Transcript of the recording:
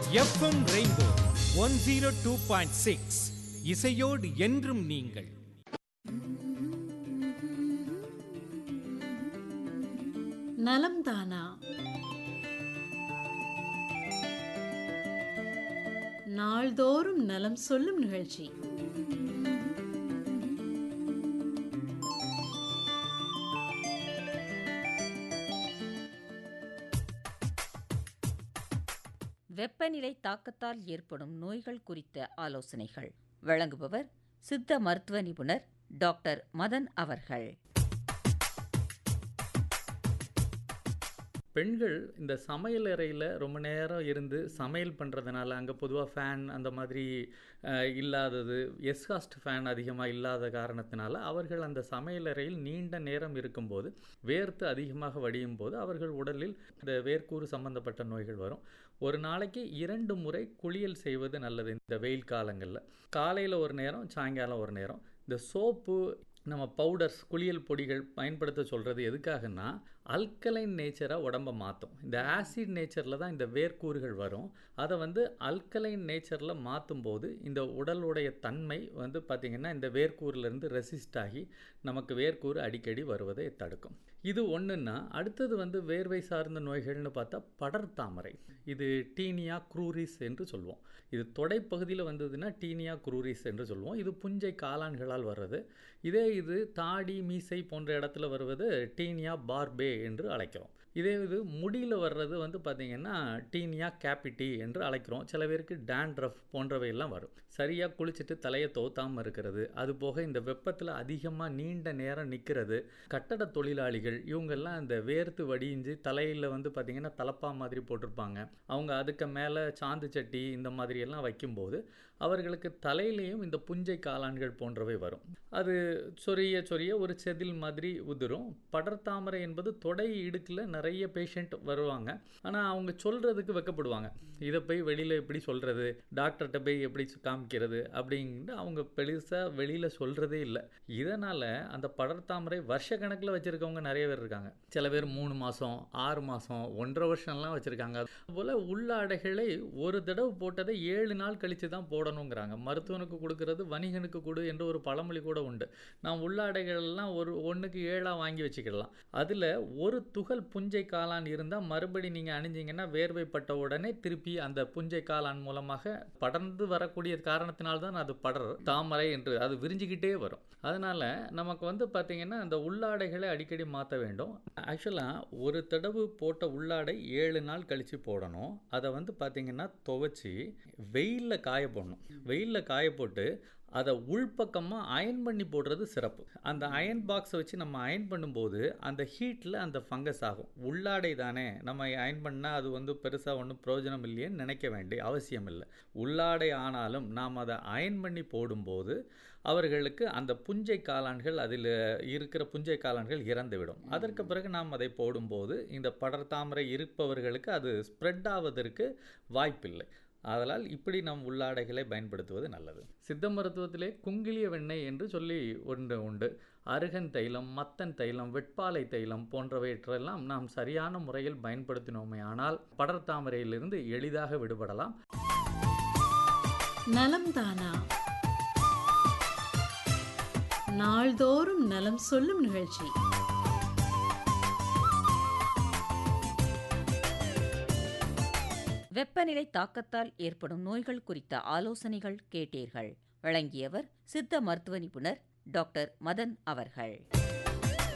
FM Rainbow one zero two point six இசையோடு என்றும் நீங்கள் நலம் தானா நாள்தோறும் நலம் சொல்லும் நிகழ்ச்சி வெப்பநிலை தாக்கத்தால் ஏற்படும் நோய்கள் குறித்த ஆலோசனைகள் வழங்குபவர் சித்த மருத்துவ நிபுணர் டாக்டர் மதன் அவர்கள் பெண்கள் இந்த சமையல் அறையில் ரொம்ப நேரம் இருந்து சமையல் பண்ணுறதுனால அங்கே பொதுவாக ஃபேன் அந்த மாதிரி அஹ், இல்லாதது எஸ்காஸ்ட் ஃபேன் அதிகமாக இல்லாத காரணத்தினால அவர்கள் அந்த சமையல் அறையில் நீண்ட நேரம் இருக்கும்போது வேர்த்து அதிகமாக வடியும் போது அவர்கள் உடலில் இந்த வேர்க்கூறு சம்பந்தப்பட்ட நோய்கள் வரும் ஒரு நாளைக்கு இரண்டு முறை குளியல் செய்வது நல்லது இந்த வெயில் காலங்களில் காலையில் ஒரு நேரம் சாயங்காலம் ஒரு நேரம் இந்த சோப்பு நம்ம பவுடர்ஸ் குளியல் பொடிகள் பயன்படுத்த சொல்கிறது எதுக்காகன்னா அல்கலைன் நேச்சராக உடம்பை மாற்றும் இந்த ஆசிட் நேச்சரில் தான் இந்த வேர்க்கூறுகள் வரும் அதை வந்து அல்கலைன் நேச்சரில் மாற்றும் போது இந்த உடலுடைய தன்மை வந்து பார்த்திங்கன்னா இந்த வேர்க்கூறுலேருந்து ரெசிஸ்ட் ஆகி நமக்கு வேர்க்கூறு அடிக்கடி வருவதை தடுக்கும் இது ஒன்றுன்னா அடுத்தது வந்து வேர்வை சார்ந்த நோய்கள்னு பார்த்தா படர்தாமரை இது டீனியா குரூரிஸ் என்று சொல்லுவோம் இது தொடைப்பகுதியில் வந்ததுன்னா டீனியா குரூரிஸ் என்று சொல்லுவோம் இது புஞ்சை காளான்களால் வர்றது இதே இது தாடி மீசை போன்ற இடத்துல வருவது டீனியா பார்பே என்று அழைக்கிறோம் இதே இது முடியில் வர்றது வந்து பார்த்திங்கன்னா டீனியா கேபிட்டி என்று அழைக்கிறோம் சில பேருக்கு டேண்ட்ரஃப் போன்றவையெல்லாம் வரும் சரியாக குளிச்சுட்டு தலையை தோத்தாமல் இருக்கிறது அது போக இந்த வெப்பத்தில் அதிகமாக நீண்ட நேரம் நிற்கிறது கட்டட தொழிலாளிகள் இவங்கெல்லாம் இந்த வேர்த்து வடிஞ்சு தலையில் வந்து பார்த்திங்கன்னா தலப்பா மாதிரி போட்டிருப்பாங்க அவங்க அதுக்கு மேலே சாந்து சட்டி இந்த மாதிரியெல்லாம் வைக்கும்போது அவர்களுக்கு தலையிலையும் இந்த புஞ்சை காளான்கள் போன்றவை வரும் அது சொரிய சொரிய ஒரு செதில் மாதிரி உதிரும் படர்தாமரை என்பது தொடை இடுக்கில் நிறைய பேஷண்ட் வருவாங்க ஆனால் அவங்க சொல்கிறதுக்கு வெக்கப்படுவாங்க இதை போய் வெளியில் எப்படி சொல்கிறது டாக்டர்கிட்ட போய் எப்படி காமிக்கிறது அப்படின்ட்டு அவங்க பெருசாக வெளியில் சொல்கிறதே இல்லை இதனால் அந்த படர்தாமரை வருஷ கணக்கில் வச்சுருக்கவங்க நிறைய பேர் இருக்காங்க சில பேர் மூணு மாதம் ஆறு மாதம் ஒன்றரை வருஷம்லாம் வச்சுருக்காங்க அதுபோல் உள்ளாடைகளை ஒரு தடவை போட்டதை ஏழு நாள் கழித்து தான் போடணுங்கிறாங்க மருத்துவனுக்கு கொடுக்கறது வணிகனுக்கு கொடு என்று ஒரு பழமொழி கூட உண்டு நான் உள்ளாடைகள் எல்லாம் ஒரு ஒன்றுக்கு ஏழாக வாங்கி வச்சுக்கிடலாம் அதில் ஒரு துகள் புஞ்சை காளான் இருந்தால் மறுபடி நீங்கள் அணிஞ்சிங்கன்னா வேர்வைப்பட்ட உடனே திருப்பி அந்த புஞ்சை காளான் மூலமாக படர்ந்து வரக்கூடிய காரணத்தினால்தான் தான் அது படர் தாமரை என்று அது விரிஞ்சிக்கிட்டே வரும் அதனால் நமக்கு வந்து பார்த்திங்கன்னா அந்த உள்ளாடைகளை அடிக்கடி மாற்ற வேண்டும் ஆக்சுவலாக ஒரு தடவு போட்ட உள்ளாடை ஏழு நாள் கழித்து போடணும் அதை வந்து பார்த்திங்கன்னா துவைச்சி வெயிலில் காய போடணும் வெயிலில் காய போட்டு அதை உள்பக்கமாக அயன் பண்ணி போடுறது சிறப்பு அந்த அயன் பாக்ஸை வச்சு நம்ம அயன் பண்ணும்போது அந்த ஹீட்டில் அந்த ஃபங்கஸ் ஆகும் உள்ளாடை தானே நம்ம அயன் பண்ணால் அது வந்து பெருசாக ஒன்றும் பிரயோஜனம் இல்லையேன்னு நினைக்க வேண்டிய அவசியம் இல்லை உள்ளாடை ஆனாலும் நாம் அதை அயன் பண்ணி போடும்போது அவர்களுக்கு அந்த புஞ்சை காளான்கள் அதில் இருக்கிற புஞ்சை காளான்கள் இறந்துவிடும் அதற்கு பிறகு நாம் அதை போடும்போது இந்த படர்தாமரை இருப்பவர்களுக்கு அது ஸ்ப்ரெட் ஆவதற்கு வாய்ப்பில்லை ஆதலால் இப்படி நம் உள்ளாடைகளை பயன்படுத்துவது நல்லது சித்த மருத்துவத்திலே குங்கிலிய வெண்ணெய் என்று சொல்லி ஒன்று உண்டு அருகன் தைலம் மத்தன் தைலம் வெட்பாலை தைலம் போன்றவற்றெல்லாம் நாம் சரியான முறையில் பயன்படுத்தினோமே ஆனால் படர்தாமரையிலிருந்து எளிதாக விடுபடலாம் நலம் தானா நாள்தோறும் நலம் சொல்லும் நிகழ்ச்சி வெப்பநிலை தாக்கத்தால் ஏற்படும் நோய்கள் குறித்த ஆலோசனைகள் கேட்டீர்கள் வழங்கியவர் சித்த மருத்துவ நிபுணர் டாக்டர் மதன் அவர்கள்